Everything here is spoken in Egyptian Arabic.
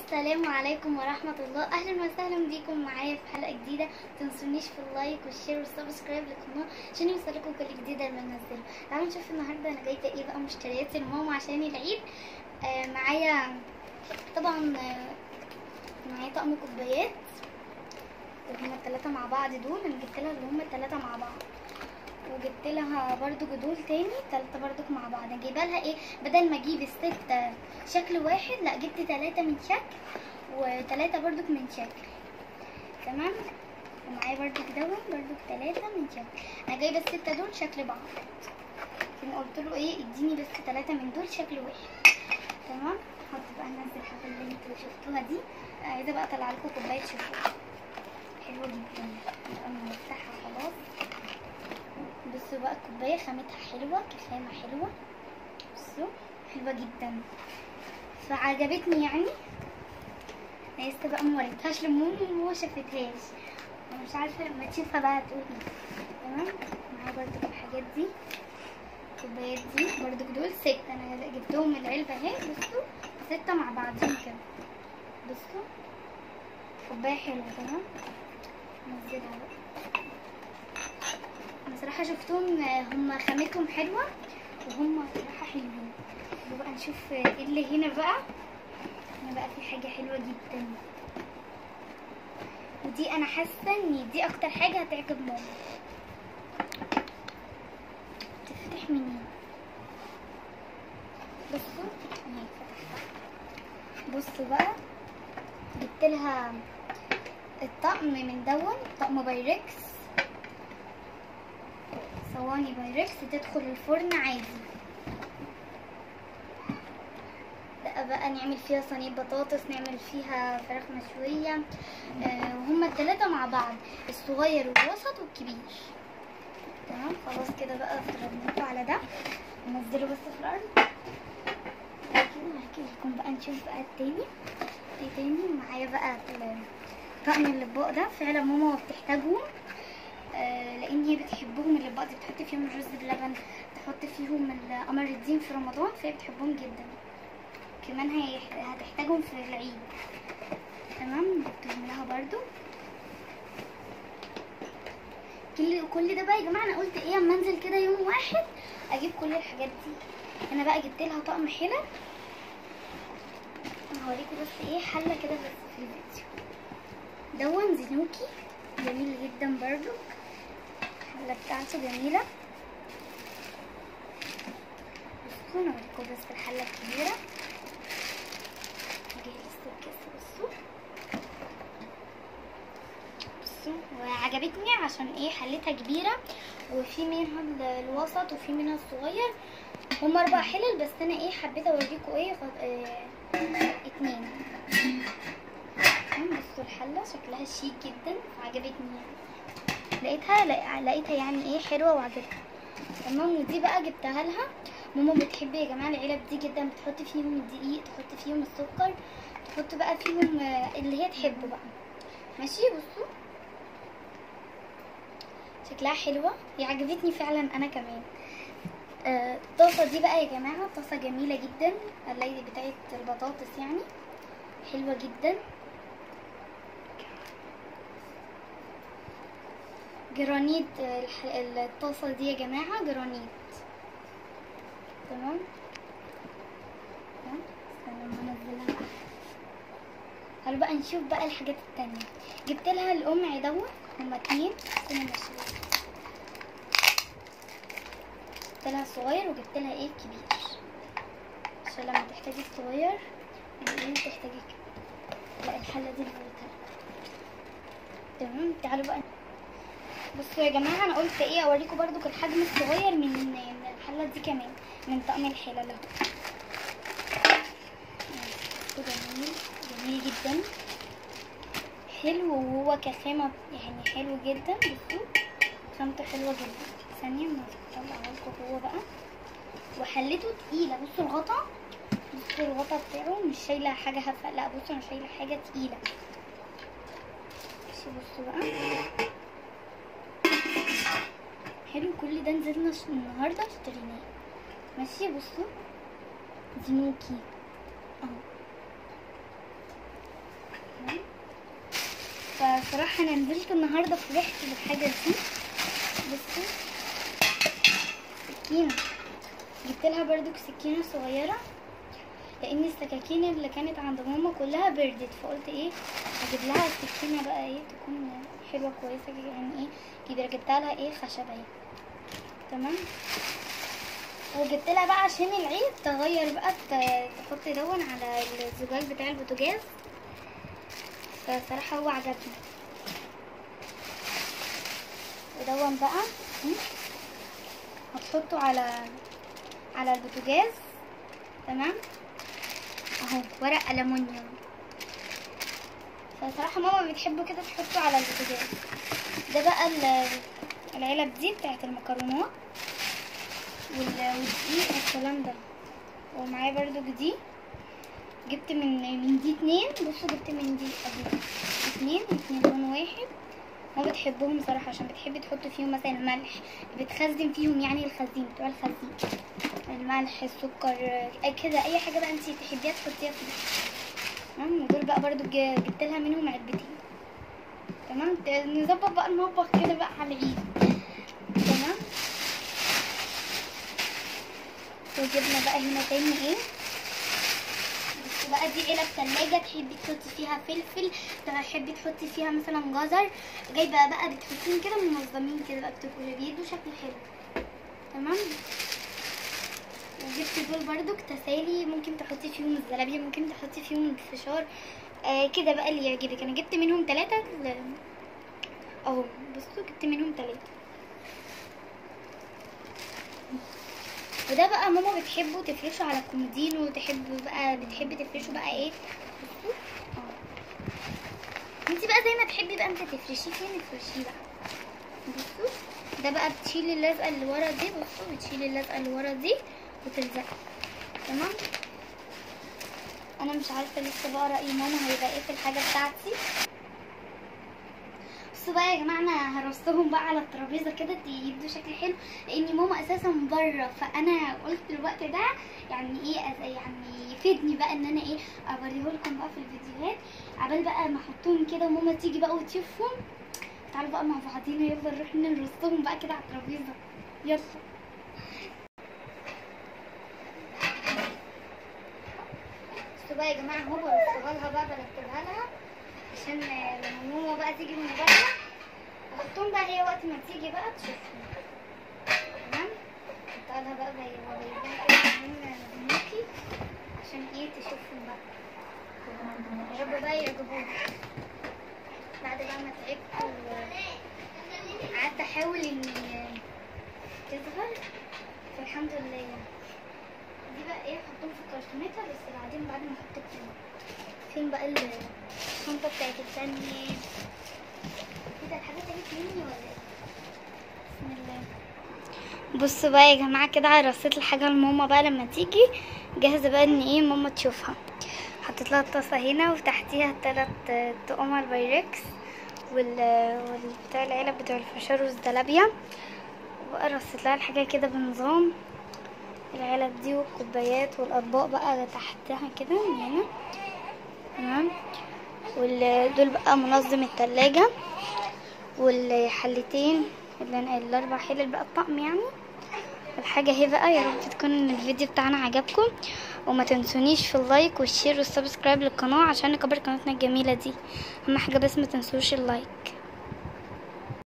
السلام عليكم ورحمة الله أهلا وسهلا بيكم معايا في حلقة جديدة متنسونيش في اللايك والشير والسبسكرايب للقناة عشان يوصلكم كل جديد لما ننزله تعالوا نشوف النهاردة أنا جايبة ايه بقى مشترياتي لماما عشان العيد آه معايا طبعا آه معايا طقم كوبايات وهما التلاتة مع بعض دول أنا جبت لها اللي هما التلاتة مع بعض وجبت لها برضو جدول تاني تلاتة برضو مع بعض انا جايبه لها ايه بدل ما اجيب الستة شكل واحد لا جبت تلاتة من شكل وتلاتة برضو من شكل تمام ومعايا برضو دون برضو تلاتة من شكل انا جايبه الستة دول شكل بعض لكن قلت له ايه اديني بس تلاتة من دول شكل واحد تمام حط بقى ننزل الحاجة اللي انتوا شفتوها دي عايزه بقى اطلع لكم كوبايه شوفان حلوه جدا نبقى نفتحها خلاص بصوا بقى الكوباية خامتها حلوة كخامة حلوة بصوا حلوة جدا فعجبتني يعني أنا لسه بقى موريتهاش لماما وهو شافتهاش انا مش عارفة لما تشوفها بقى تقول ايه تمام معايا برضو الحاجات دي الكوبايات دي برضو دول ستة انا جبتهم من العلبة اهي بصوا ستة مع بعضهم كده بصوا كوباية حلوة تمام نزلها بقى انا صراحه شفتهم هم خامتهم حلوه وهم صراحه حلوين بقى نشوف ايه اللي هنا بقى هنا بقى في حاجه حلوه جدا ودي انا حاسه ان دي اكتر حاجه هتعجب ماما تفتح منين بصوا اهي فتحتها بصوا بقى جبت لها الطقم من دون طقم بايركس صواني بايركس تدخل الفرن عادي لا بقى نعمل فيها صينية بطاطس نعمل فيها فراخ مشوية آه وهما التلاتة مع بعض الصغير والوسط والكبير تمام خلاص كده بقى ضربناكوا على ده ننزله بس في الأرض هحكي لكم بقى نشوف بقى التاني ايه تاني معايا بقى طقم الاطباق ده فعلا ماما بتحتاجهم آه لان هي بتحبهم الاطباق دي بتحط فيهم الرز بلبن تحط فيهم قمر الدين في رمضان فهي بتحبهم جدا كمان هي هتحتاجهم في العيد تمام جبتهم لها برضو كل كل ده بقى يا جماعه انا قلت ايه اما انزل كده يوم واحد اجيب كل الحاجات دي انا بقى جبت لها طقم حلل هوريكم بس ايه حله كده بس في الفيديو دون زينوكي جميل جدا برضو الحله بتاعته جميله بصوا انا اوريكم بس الحله الكبيره جهزت الكاس بصوا بصوا وعجبتني عشان ايه حلتها كبيره وفي منها الوسط وفي منها الصغير هما اربع حلل بس انا ايه حبيت اوريكم ايه, اه اتنين بصوا الحله شكلها شيك جدا عجبتني يعني لقيتها لقيتها يعني ايه حلوه وعجبتني تمام ودي بقى جبتها لها ماما بتحب يا جماعه العلب دي جدا بتحط فيهم الدقيق تحط فيهم السكر تحط بقى فيهم اللي هي تحبه بقى ماشي بصوا شكلها حلوه هي عجبتني فعلا انا كمان الطاسه دي بقى يا جماعه طاسه جميله جدا اللي بتاعت البطاطس يعني حلوه جدا جرانيت الطاسه دي يا جماعه جرانيت تمام استنى لما انزلها تعالوا بقى نشوف بقى الحاجات التانية جبت لها القمع دوت هما اتنين استنى ماشي جبت لها الصغير وجبت لها ايه الكبير عشان لما تحتاجي الصغير ايه تحتاجي الكبير لا الحله دي اللي تمام تعالوا بقى بصوا يا جماعه انا قلت ايه اوريكم برضو الحجم الصغير من من الحله دي كمان من طقم الحلل اهو جميل جميل جدا حلو وهو كخامه يعني حلو جدا بصوا خامته حلوه جدا ثانيه ما اطلعها لكم هو بقى وحلته تقيله بصوا الغطا بصوا الغطا بتاعه مش شايله حاجه هفه لا بصوا انا شايله حاجه تقيله بصوا بقى حلو كل ده نزلنا النهارده اشتريناه ماشي بصوا زينوكي اهو فصراحة انا نزلت النهاردة فرحت بالحاجة دي بصوا سكينة جبت لها برضو سكينة صغيرة لان السكاكين اللي كانت عند ماما كلها بردت فقلت ايه هجيب لها السكينة بقى ايه تكون حلوة كويسة يعني ايه كبيرة جبت لها ايه خشب اهي تمام وجبت لها بقى عشان العيد تغير بقى ت- تحط دون على الزجاج بتاع البوتاجاز فصراحة هو عجبني ودون بقى م? هتحطه على على البوتاجاز تمام اهو ورق ألمونيوم فصراحة ماما بتحبه كده تحطه على البوتاجاز ده بقى ال- العلب دي بتاعت المكرونات وال- والدقيق والكلام ده ومعايا برضو دي جبت من من دي اتنين بصوا جبت من دي قبل اتنين اتنين لون واحد ما بتحبهم صراحة عشان بتحب تحط فيهم مثلا الملح بتخزن فيهم يعني الخزين بتوع الخزين الملح السكر آه، كده اي حاجة بقى انت تحبيها تحطيها فيها تمام ودول بقى برضو ج- جبت لها منهم علبتين تمام ت- نظبط بقى المطبخ كده بقى على العيد تمام وجبنا بقى هنا تاني ايه بس بقى دي علب تلاجة تحبي تحطي فيها فلفل تحبي تحطي فيها مثلا جزر جايبة بقى بتحطيهم كده منظمين كده بقى بتبقوا بيدوا شكل حلو تمام وجبت دول برضو تسالي ممكن تحطي فيهم الزلابية ممكن تحطي فيهم الفشار آه كده بقى اللي يعجبك انا جبت منهم ثلاثة اهو بصوا جبت منهم ثلاثة وده بقى ماما بتحبه تفرشه على الكومودينو وتحب بقى بتحب تفرشه بقى ايه بصوا اه انت بقى زي ما تحبي بقى انت تفرشيه فين تفرشيه بقى بصوا ده بقى بتشيلي اللزقه اللي ورا دي بصوا بتشيلي اللزقه اللي ورا دي وتلزقي تمام انا مش عارفه لسه بقى راي ماما هيبقى ايه في الحاجه بتاعتي بصوا بقى يا جماعه انا هرصهم بقى على الترابيزه كده يدوا شكل حلو لان ماما اساسا بره فانا قلت الوقت ده يعني ايه أز- يعني يفيدني بقى ان انا ايه اوريه لكم بقى في الفيديوهات عبال بقى ما احطهم كده وماما تيجي بقى وتشوفهم تعالوا بقى مع بعضينا يلا نروح نرصهم بقى كده على الترابيزه يلا بصوا بقى يا جماعه اهو برصها لها بقى برتبها لها عشان لما ماما بقى تيجي من بره احطهم بقى هي وقت ما تيجي بقى تشوفهم تمام احطها لها بقى زي ما بيبان كده من بنوكي عشان ايه تشوفهم بقى يا رب بقى يعجبوك بعد بقى ما تعبت وقعدت احاول اني تظهر فالحمد لله يعني دي بقى ايه احطهم في الكرتونيتا بس بعدين بعد ما احط التاني فين بقى ال- الشنطة بتاعت التانية كده الحاجات دي مني ولا ايه بسم الله بصوا بقى يا جماعة كده رصيت الحاجة لماما بقى لما تيجي جاهزة بقى ان ايه ماما تشوفها حطيت لها الطاسة هنا وتحتيها التلات تقمر بايركس وال والبتاع العلب بتوع الفشار والزلابية وبقى رصيت لها الحاجة كده بنظام العلب دي والكوبايات والأطباق بقى تحتها كده من هنا تمام ودول بقى منظم التلاجة والحلتين اللي الأربع حلل بقى الطقم يعني الحاجة اهي بقى يا رب تكون الفيديو بتاعنا عجبكم وما تنسونيش في اللايك والشير والسبسكرايب للقناة عشان نكبر قناتنا الجميلة دي اهم حاجة بس ما تنسوش اللايك